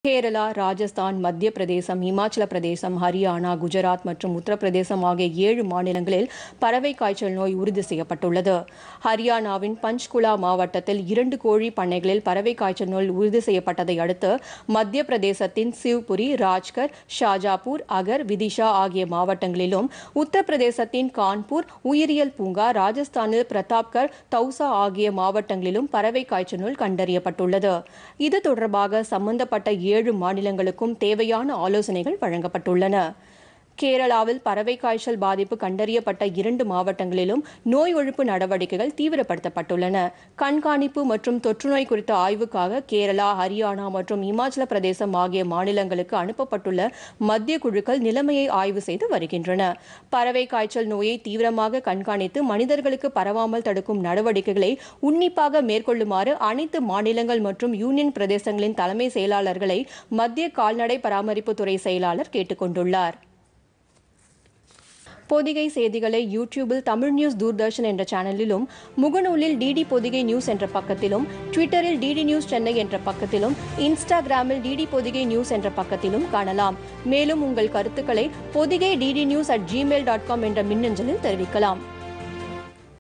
கேரளா ராஜஸ்தான் மத்திய பிரதேசம் இமாச்சல பிரதேசம் ஹரியானா குஜராத் மற்றும் உத்தரப்பிரதேசம் ஆகிய ஏழு மாநிலங்களில் பறவை காய்ச்சல் நோய் உறுதி செய்யப்பட்டுள்ளது ஹரியானாவின் பஞ்ச்குலா மாவட்டத்தில் இரண்டு கோழி பண்ணைகளில் பறவை காய்ச்சல் நோய் உறுதி செய்யப்பட்டதை அடுத்து மத்திய பிரதேசத்தின் சிவ்புரி ராஜ்கர் ஷாஜாப்பூர் அகர் விதிஷா ஆகிய மாவட்டங்களிலும் உத்தரப்பிரதேசத்தின் கான்பூர் உயிரியல் பூங்கா ராஜஸ்தானில் பிரதாப்கர் தௌசா ஆகிய மாவட்டங்களிலும் பறவை காய்ச்சல் நோய் கண்டறியப்பட்டுள்ளது இது தொடர்பாக சம்பந்தப்பட்ட ஏழு மாநிலங்களுக்கும் தேவையான ஆலோசனைகள் வழங்கப்பட்டுள்ளன கேரளாவில் பறவை காய்ச்சல் பாதிப்பு கண்டறியப்பட்ட இரண்டு மாவட்டங்களிலும் நோய் ஒழிப்பு நடவடிக்கைகள் தீவிரப்படுத்தப்பட்டுள்ளன கண்காணிப்பு மற்றும் தொற்றுநோய் குறித்த ஆய்வுக்காக கேரளா ஹரியானா மற்றும் இமாச்சல பிரதேசம் ஆகிய மாநிலங்களுக்கு அனுப்பப்பட்டுள்ள மத்திய குழுக்கள் நிலைமையை ஆய்வு செய்து வருகின்றன பறவை காய்ச்சல் நோயை தீவிரமாக கண்காணித்து மனிதர்களுக்கு பரவாமல் தடுக்கும் நடவடிக்கைகளை உன்னிப்பாக மேற்கொள்ளுமாறு அனைத்து மாநிலங்கள் மற்றும் யூனியன் பிரதேசங்களின் தலைமை செயலாளர்களை மத்திய கால்நடை பராமரிப்புத்துறை செயலாளர் கேட்டுக் கொண்டுள்ளார் பொதிகை செய்திகளை யூடியூபில் தமிழ் நியூஸ் தூர்தர்ஷன் என்ற சேனலிலும் முகநூலில் டிடி பொதிகை நியூஸ் என்ற பக்கத்திலும் ட்விட்டரில் டிடி நியூஸ் சென்னை என்ற பக்கத்திலும் இன்ஸ்டாகிராமில் டிடி பொதிகை நியூஸ் என்ற பக்கத்திலும் காணலாம் மேலும் உங்கள் கருத்துக்களை Podhigai DD news at Gmail dot com என்ற மின்னஞ்சலில் தெரிவிக்கலாம்